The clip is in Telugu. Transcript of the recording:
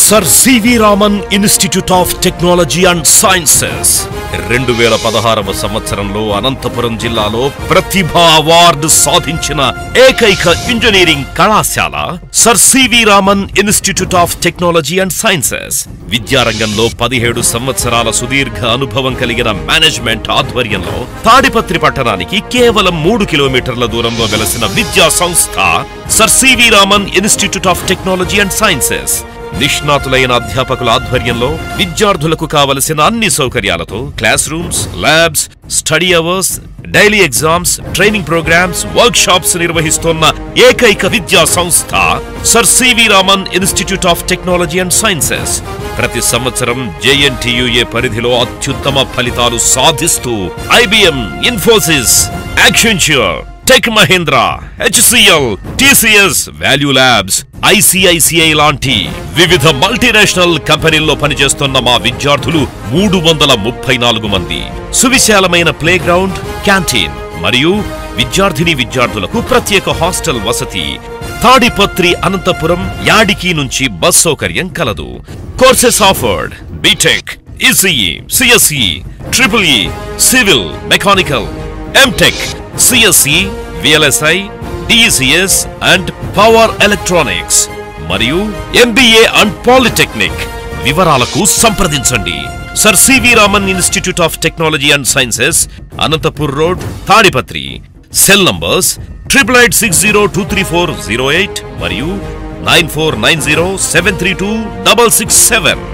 sir C V Raman Institute of Technology and Sciences రెండు వేల పదహారవ సంవత్సరంలో అనంతపురం జిల్లాలో ప్రతిభా అవార్డు సాధించిన ఏకైక ఇంజనీరింగ్ కళాశాల Sir C V Raman Institute of Technology and Sciences విద్యారంగంలో పదిహేడు సంవత్సరాల సుదీర్ఘ అనుభవం కలిగిన మేనేజ్మెంట్ ఆధ్వర్యంలో తాడిపత్రి పట్టణానికి కేవలం మూడు కిలోమీటర్ల దూరంలో వెలసిన విద్యా సంస్థ Sir C V Raman Institute of Technology and Sciences నిష్ణాతులైన అధ్యాపకుల ఆధ్వర్యంలో విద్యార్థులకు కావలసిన అన్ని సౌకర్యాలతో classrooms labs study hours daily exams training programmes workshops నిర్వహిస్తున్న ఏకైక విద్యా సంస్థ Sir C V Raman Institute of Technology and Sciences ప్రతి సంవత్సరం జేఎన్టీయుఏ పరిధిలో అత్యుత్తమ ఫలితాలు సాధిస్తూ IBM Infosys Accenture Tech Mahindra HCL TCS Value Labs ICICI లాంటి వివిధ మల్టీనేషనల్ కంపెనీల్లో పనిచేస్తున్న మా విద్యార్థులు మూడు వందల ముప్పై నాలుగు మంది సువిశాలమైన ప్లే గ్రౌండ్ క్యాంటీన్ మరియు విద్యార్థిని విద్యార్థులకు ప్రత్యేక హాస్టల్ వసతి తాడిపత్రి అనంతపురం యాడికి నుంచి బస్ సౌకర్యం కలదు courses offered BTech ECE CSE triple E civil mechanical MTech CSE VLSI DCS and power electronics మరియు ఎంబీఏ అండ్ పాలిటెక్నిక్ వివరాలకు సంప్రదించండి Sir C V Raman Institute of Technology and Sciences Anantapur road Tadipatri cell numbers triple eight six zero two three four zero eight మరియు nine four nine zero seven three two double six seven